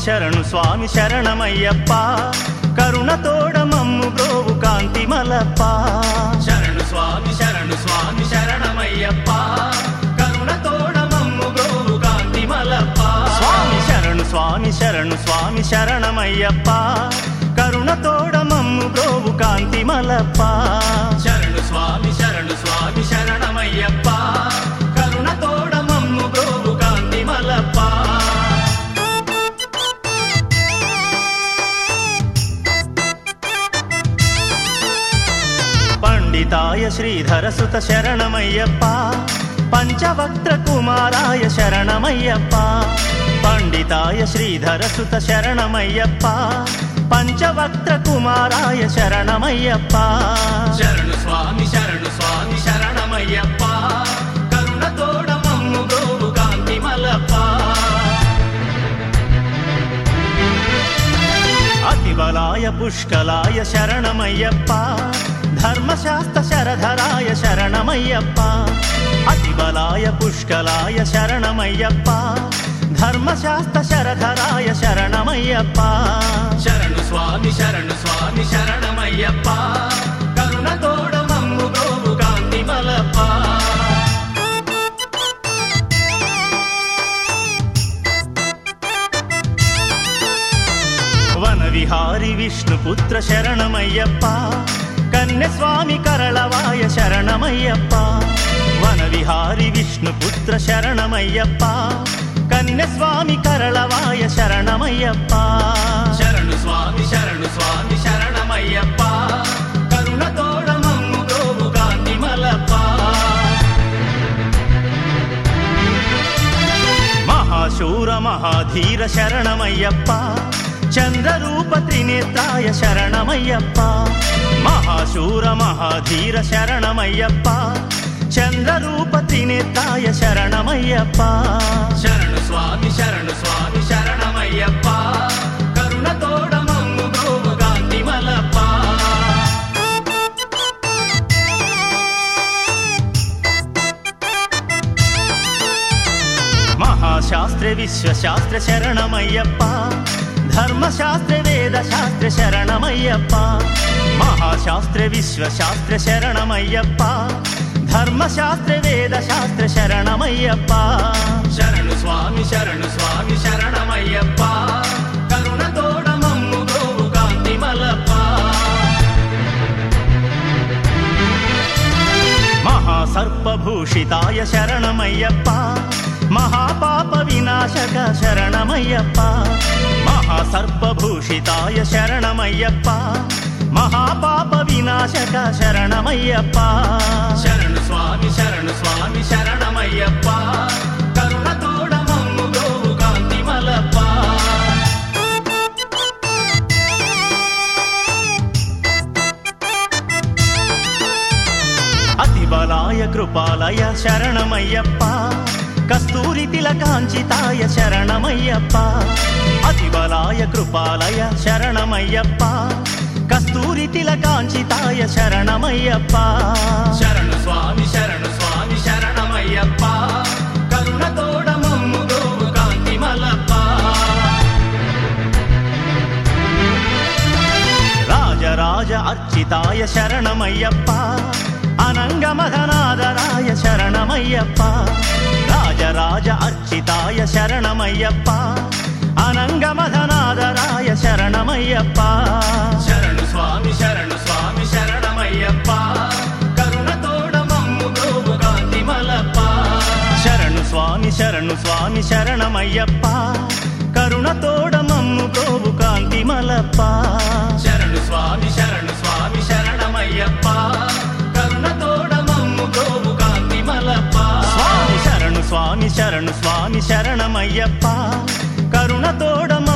శరణు స్వామి శరణమయ్యప్ప కరుణతోడ మమ్ము బ్రోవు కాంతి మలప్ప శరణు స్వామి శరణు స్వామి శరణమయ్యప్ప కరుణతోడ మమ్ము బ్రోవు కాంతి మలప్ప స్వామి శరణు స్వామి శరణు స్వామి శరణమయ్యప్ప కరుణతోడ మమ్ము బ్రోవు కాంతి మలప్ప శరణు స్వామి శరణు స్వామి శరణమయ్యప్ప కరుణతోడ మమ్ము బ్రోవు కాంతి మలప్ప పండితాయ శ్రీధరసుత శరణమయ్యప్ప పంచవక్త్ర కుమారాయ శరణమయ్యప్ప పండితాయ శ్రీధరసుత శరణమయ్యప్ప పంచవక్త్ర కుమారాయ శరణమయ్యప్ప శరణు స్వామి శరణు స్వామి శరణమయ్యప్ప కరుణతోడ మమ్ము బ్రోవు కాంతి మలప్ప అతిబలాయ పుష్కలాయ శరణమయ్యప్ప ధర్మశాస్త్ర శరధరాయ శరణమయ్యప్ప అతిబలాయ పుష్కలాయ శరణమయ్యప్ప ధర్మశాస్త్ర శరధరాయ శరణమయ్యప్ప శరణు స్వామి శరణు స్వామి శరణమయ్యప్ప కరుణతోడ మమ్ము బ్రోవు కాంతి మలప్ప వన విహారి విష్ణుపుత్ర శరణమయ్యప్ప కన్యస్వామి కరళవాయ శరణమయ్యప్ప వన విహారి విష్ణుపుత్ర శరణమయ్యప్ప కన్యస్వామి కరళవాయ శరణమయ్యప్ప శరణు స్వామి శరణు స్వామి శరణమయ్యప్ప కరుణతోడ మమ్ము బ్రోవు కాంతి మలప్ప మహాశూర మహాధీర శరణమయ్యప్ప చంద్రరూప త్రినేత్రాయ శరణమయ్యప్ప మహాశూర మహాధీర శరణమయ్యప్ప చంద్రరూప త్రినేత్రాయ శరణమయ్యప్ప శరణు స్వామి శరణు స్వామి శరణమయ్యప్ప కరుణతోడ మమ్ము బ్రోవు కాంతి మలప్ప మహాశాస్త్ర విశ్వశాస్త్ర శరణమయ్యప్ప ధర్మశాస్త్ర వేదశాస్త్ర శరణమయ్యప్ప మహాశాస్త్ర విశ్వశాస్త్ర శరణమయ్యప్ప ధర్మశాస్త్ర వేదశాస్త్ర శరణమయ్యప్ప శరణు స్వామి శరణు స్వామి శరణమయ్యప్ప కరుణతోడ మమ్ము బ్రోవు కాంతి మలప్ప మహాసర్పభూషితాయ శరణమయ్యప్ప మహాపాప వినాశక శరణమయ్యప్ప మహాసర్పభూషితాయ శరణమయ్యప్ప మహాపాప వినాశక శరణమయ్యప్ప శరణు స్వామి శరణు స్వామి శరణమయ్యప్ప కరుణతోడ మమ్ము బ్రోవు కాంతి మలప్ప అతిబలాయ కృపాలయ శరణమయ్యప్ప కస్తూరి తిలకాంచితాయ శరణమయ్యప్ప అతిబలాయ కృపాలయ శరణమయ్యప్ప కస్తూరి తిలకాంచితాయ శరణమయ్యప్ప శరణు స్వామి శరణు స్వామి శరణమయ్యప్ప కరుణతోడ మమ్ము బ్రోవు కాంతి మలప్ప రాజరాజ అర్చితాయ శరణమయ్యప్ప అనంగమధనాదరాయ శరణమయ్యప్ప రాజరాజ అర్చితాయ శరణమయ్యప్ప అనంగమధనాదరాయ శరణమయ్యప్ప శరణు స్వామి శరణు స్వామి శరణమయ్యప్ప కరుణతోడ మమ్ము బ్రోవు కాంతి మలప్ప శరణు స్వామి శరణు స్వామి శరణమయ్యప్ప కరుణతోడ మమ్ము గోవు కాంతి మలప్ప శరణు స్వామి శరణు స్వామి శరణమయ్యప్ప కరుణతోడ మమ్ము బ్రోవు కాంతి మలప్ప స్వామి శరణు స్వామి శరణు స్వామి శరణమయ్యప్ప కరుణతోడ